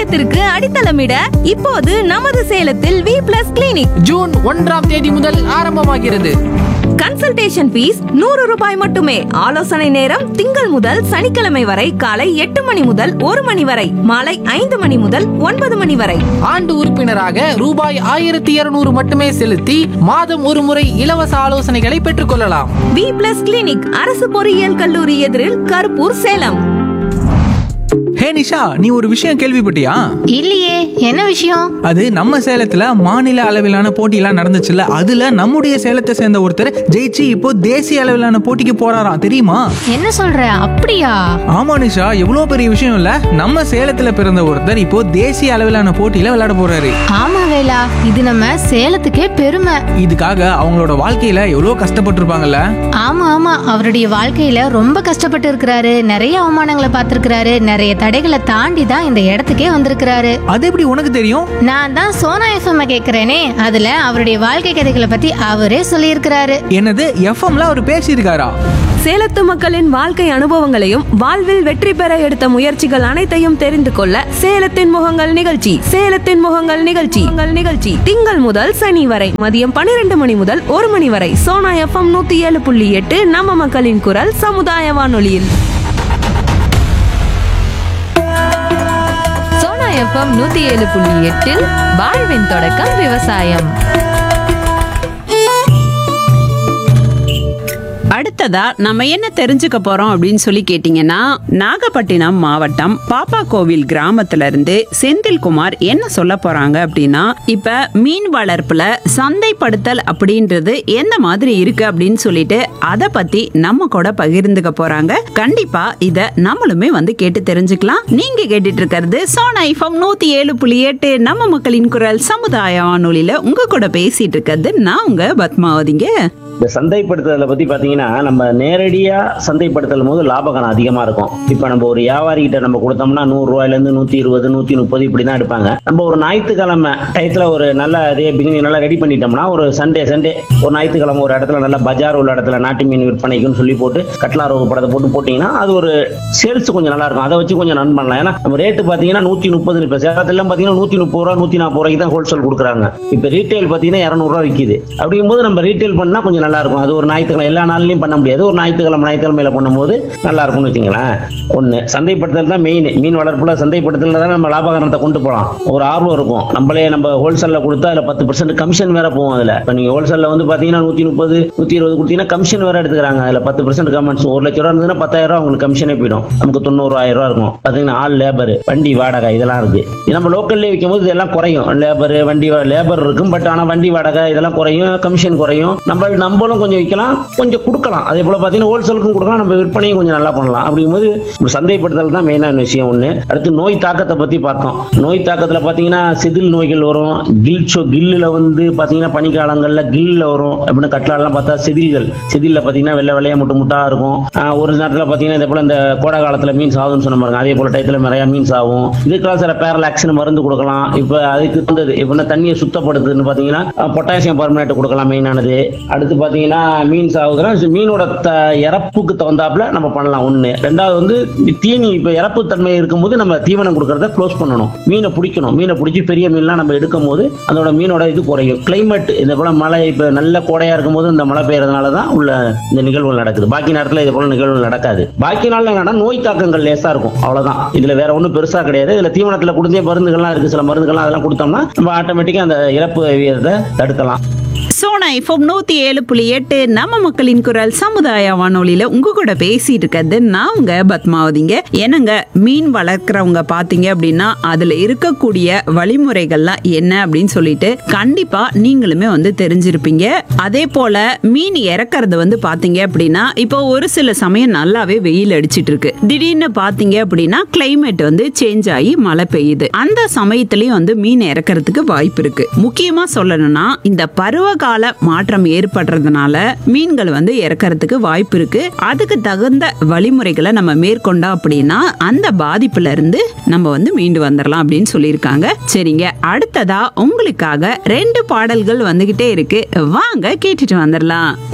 சேலத்திற்கு அடித்தளமிட இப்போது நமது சேலத்தில் வி பிளஸ் கிளினிக் ஜூன் ஒன்றாம் தேதி முதல் ஆரம்பமாகிறது கன்சல்டேஷன் ஃபீஸ் நூறு ரூபாய் மட்டுமே ஆலோசனை நேரம் திங்கள் முதல் சனிக்கிழமை வரை காலை எட்டு மணி முதல் ஒரு மணி வரை மாலை ஐந்து மணி முதல் ஒன்பது மணி வரை ஆண்டு உறுப்பினராக ரூபாய் ஆயிரத்தி இருநூறு மட்டுமே செலுத்தி மாதம் ஒரு முறை இலவச ஆலோசனைகளை பெற்றுக்கொள்ளலாம் வி பிளஸ் கிளினிக் அரசு பொறியியல் கல்லூரி எதிரில் கருப்பூர் சேலம் ஹே நிஷா நீ ஒரு விஷயம் கேள்விப்பட்டியா இல்லையே என்ன விஷயம் அது நம்ம சேலத்துல மாநில அளவிலான போட்டியெல்லாம் நடந்துச்சுல்ல அதுல நம்முடைய சேலத்தை சேர்ந்த ஒருத்தர் ஜெயிச்சு இப்போ தேசிய அளவிலான போட்டிக்கு போறாராம் தெரியுமா என்ன சொல்ற அப்படியா ஆமா நிஷா எவ்வளோ பெரிய விஷயம் இல்ல நம்ம சேலத்துல பிறந்த ஒருத்தர் இப்போ தேசிய அளவிலான போட்டியில விளையாட போறாரு ஆமா வேலா இது நம்ம சேலத்துக்கே பெருமை இதுக்காக அவங்களோட வாழ்க்கையில எவ்வளோ கஷ்டப்பட்டிருப்பாங்கல்ல ஆமா ஆமா அவருடைய வாழ்க்கையில ரொம்ப கஷ்டப்பட்டு இருக்கிறாரு நிறைய அவமானங்களை பார்த்திருக்கிறாரு நிறைய தடைகளை தாண்டி தான் இந்த இடத்துக்கே வந்திருக்கிறாரு அது எப்படி உனக்கு தெரியும் நான் தான் சோனா எஃப்எம் கேக்குறேனே அதுல அவருடைய வாழ்க்கை கதைகளை பத்தி அவரே சொல்லியிருக்கிறாரு என்னது எஃப்எம்ல அவர் பேசியிருக்காரா சேலத்து மக்களின் வாழ்க்கை அனுபவங்களையும் வாழ்வில் வெற்றி பெற எடுத்த முயற்சிகள் அனைத்தையும் தெரிந்து கொள்ள சேலத்தின் முகங்கள் நிகழ்ச்சி சேலத்தின் முகங்கள் நிகழ்ச்சி உங்கள் நிகழ்ச்சி திங்கள் முதல் சனி வரை மதியம் பன்னிரண்டு மணி முதல் ஒரு மணி வரை சோனா எஃப்எம் நூத்தி ஏழு புள்ளி எட்டு நம்ம மக்களின் குரல் சமுதாய வானொலியில் சோனா எஃப்எம் நூத்தி ஏழு புள்ளி எட்டில் வாழ்வின் தொடக்கம் விவசாயம் அடுத்ததா நம்ம என்ன தெரிஞ்சுக்க போறோம் அப்படின்னு சொல்லி கேட்டீங்கன்னா நாகப்பட்டினம் மாவட்டம் பாப்பா கோவில் கிராமத்துல இருந்து செந்தில்குமார் என்ன சொல்ல போறாங்க அப்படின்னா இப்ப மீன் வளர்ப்புல சந்தைப்படுத்தல் அப்படின்றது எந்த மாதிரி இருக்கு அப்படின்னு சொல்லிட்டு அதை பத்தி நம்ம கூட பகிர்ந்துக்க போறாங்க கண்டிப்பா இத நம்மளுமே வந்து கேட்டு தெரிஞ்சுக்கலாம் நீங்க கேட்டுட்டு இருக்கிறது சோனா ஐஃபம் நூத்தி ஏழு புள்ளி எட்டு நம்ம மக்களின் குரல் சமுதாய வானொலியில உங்க கூட பேசிட்டு இருக்கிறது நான் உங்க பத்மாவதிங்க இந்த சந்தைப்படுத்துதலை பத்தி பாத்தீங்கன்னா நம்ம நேரடியா சந்தைப்படுத்தல் போது லாபகரம் அதிகமா இருக்கும் இப்ப நம்ம ஒரு வியாபாரிகிட்ட நம்ம கொடுத்தோம்னா நூறு ரூபாயில இருந்து நூத்தி இருபது நூத்தி முப்பது இப்படி தான் எடுப்பாங்க நம்ம ஒரு ஞாயிற்றுக்கிழமை டயத்துல ஒரு நல்ல அதே பிகினிங் நல்லா ரெடி பண்ணிட்டோம்னா ஒரு சண்டே சண்டே ஒரு ஞாயிற்றுக்கிழமை ஒரு இடத்துல நல்ல பஜார் உள்ள இடத்துல நாட்டு மீன் விற்பனைக்குன்னு சொல்லி போட்டு கட்லா ரோகு படத்தை போட்டு போட்டீங்கன்னா அது ஒரு சேல்ஸ் கொஞ்சம் நல்லா இருக்கும் அதை வச்சு கொஞ்சம் ரன் பண்ணலாம் ஏன்னா நம்ம ரேட்டு பாத்தீங்கன்னா நூத்தி முப்பது இப்ப சேலத்துல பாத்தீங்கன்னா நூத்தி முப்பது ரூபா நூத்தி நாற்பது ரூபாய்க்கு தான் ஹோல்சேல் கொடுக்குறாங்க இப்ப ரீட்டைல் பாத்தீங்கன்னா இரநூறுவா விற்கிது அப்படிங்கும்போது நம்ம ரீட்டைல் பண்ணா கொஞ்சம் நல்லா இருக்கும் அது ஒரு ஞாயிற்றுக்கிழமை எல்லா நாள்லயும் பண்ண முடியாது ஒரு ஞாயிற்றுக்கிழமை ஞாயிற்றுக்கிழமையில பண்ணும்போது நல்லா இருக்கும்னு வச்சுங்களேன் ஒண்ணு சந்தைப்படுத்தல் தான் மெயின் மீன் வளர்ப்புல சந்தைப்படுத்தல் தான் நம்ம லாபகரத்தை கொண்டு போகலாம் ஒரு ஆர்வம் இருக்கும் நம்மளே நம்ம ஹோல்சேல்ல கொடுத்தா அதுல பத்து பர்சன்ட் கமிஷன் வேற போகும் அதுல இப்ப நீங்க ஹோல்சேல்ல வந்து பாத்தீங்கன்னா நூத்தி முப்பது நூத்தி இருபது கொடுத்தீங்கன்னா கமிஷன் வேற எடுத்துக்கிறாங்க அதுல பத்து பர்சன்ட் கமிஷன் ஒரு லட்ச ரூபா இருந்ததுன்னா பத்தாயிரம் ரூபா உங்களுக்கு கமிஷனே போயிடும் நமக்கு தொண்ணூறு ஆயிரம் ரூபா இருக்கும் பாத்தீங்கன்னா ஆள் லேபர் வண்டி வாடகை இதெல்லாம் இருக்கு இது நம்ம லோக்கல்லே விற்கும் போது இதெல்லாம் குறையும் லேபர் வண்டி லேபர் இருக்கும் பட் ஆனா வண்டி வாடகை இதெல்லாம் குறையும் கமிஷன் குறையும் நம்ம நம்மளும் கொஞ்சம் விற்கலாம் கொஞ்சம் கொடுக்கலாம் அதே போல பாத்தீங்கன்னா ஹோல்சேலுக்கும் கொடுக்கலாம் நம்ம விற்பனையும் கொஞ்சம் நல்லா பண்ணலாம் அப்படிங்கும்போது நம்ம சந்தைப்படுத்தல் தான் மெயினான விஷயம் ஒண்ணு அடுத்து நோய் தாக்கத்தை பத்தி பார்த்தோம் நோய் தாக்கத்துல பாத்தீங்கன்னா செதில் நோய்கள் வரும் கில் சோ கில்லுல வந்து பாத்தீங்கன்னா பனிக்காலங்கள்ல கில்ல வரும் அப்படின்னு கட்டலாம் பார்த்தா செதில்கள் செதில்ல பாத்தீங்கன்னா வெள்ளை வெள்ளையா முட்டு முட்டா இருக்கும் ஆஹ் ஒரு நேரத்துல பாத்தீங்கன்னா இதே போல இந்த கோடை காலத்துல மீன் சாகும்னு சொன்ன பாருங்க அதே போல டயத்துல நிறைய மீன் சாகும் இதுக்கெல்லாம் சில பேரலாக்ஸ்னு மருந்து கொடுக்கலாம் இப்ப அதுக்கு தகுந்தது இப்ப தண்ணியை சுத்தப்படுத்துன்னு பாத்தீங்கன்னா பொட்டாசியம் பர்மனேட் கொடுக்கலாம் மெயினானது அடுத்து பாத்தீங்கன்னா மீன் சாகுதுன்னா இது மீனோட த இறப்புக்கு தகுந்தாப்புல நம்ம பண்ணலாம் ஒண்ணு ரெண்டாவது வந்து தீனி இப்ப இறப்பு தன்மை இருக்கும்போது நம்ம தீவனம் கொடுக்கறத க்ளோஸ் பண்ணணும் மீனை பிடிக்கணும் மீனை பிடிச்சி பெரிய மீன்லாம் நம்ம எடுக்கும் போது அதோட மீனோட இது குறையும் கிளைமேட் இந்த போல மழை இப்ப நல்ல கோடையா இருக்கும்போது இந்த மழை பெய்யறதுனால தான் உள்ள இந்த நிகழ்வுகள் நடக்குது பாக்கி நேரத்துல இது போல நிகழ்வுகள் நடக்காது பாக்கி நாள்ல என்னன்னா நோய் தாக்கங்கள் லேசா இருக்கும் அவ்வளவுதான் இதுல வேற ஒண்ணும் பெருசா கிடையாது இதுல தீவனத்துல கொடுத்தே மருந்துகள்லாம் இருக்கு சில மருந்துகள்லாம் அதெல்லாம் கொடுத்தோம்னா நம்ம ஆட்டோமேட்டிக்கா அந்த இறப்பு வீதத்தை தடுக்கலாம் சோனா எஃப்எம் நூத்தி ஏழு புள்ளி எட்டு நம்ம மக்களின் குரல் சமுதாய வானொலியில உங்க கூட பேசிட்டு இருக்கிறது நான் உங்க பத்மாவதிங்க என்னங்க மீன் வளர்க்குறவங்க பாத்தீங்க அப்படின்னா அதுல இருக்கக்கூடிய வழிமுறைகள்லாம் என்ன அப்படின்னு சொல்லிட்டு கண்டிப்பா நீங்களுமே வந்து தெரிஞ்சிருப்பீங்க அதே போல மீன் இறக்கறது வந்து பாத்தீங்க அப்படின்னா இப்போ ஒரு சில சமயம் நல்லாவே வெயில் அடிச்சிட்டு இருக்கு திடீர்னு பாத்தீங்க அப்படின்னா கிளைமேட் வந்து சேஞ்ச் ஆகி மழை பெய்யுது அந்த சமயத்திலயும் வந்து மீன் இறக்கறதுக்கு வாய்ப்பு இருக்கு முக்கியமா சொல்லணும்னா இந்த பருவகால மாற்றம் ஏற்படுறதுனால மீன்கள் வந்து இறக்கறதுக்கு வாய்ப்பு இருக்கு அதுக்கு தகுந்த வழிமுறைகளை நம்ம மேற்கொண்டோம் அப்படின்னா அந்த பாதிப்புல இருந்து நம்ம வந்து மீண்டு வந்துடலாம் அப்படின்னு சொல்லியிருக்காங்க சரிங்க அடுத்ததா உங்களுக்காக ரெண்டு பாடல்கள் வந்துகிட்டே இருக்கு வாங்க கேட்டுட்டு வந்துடலாம்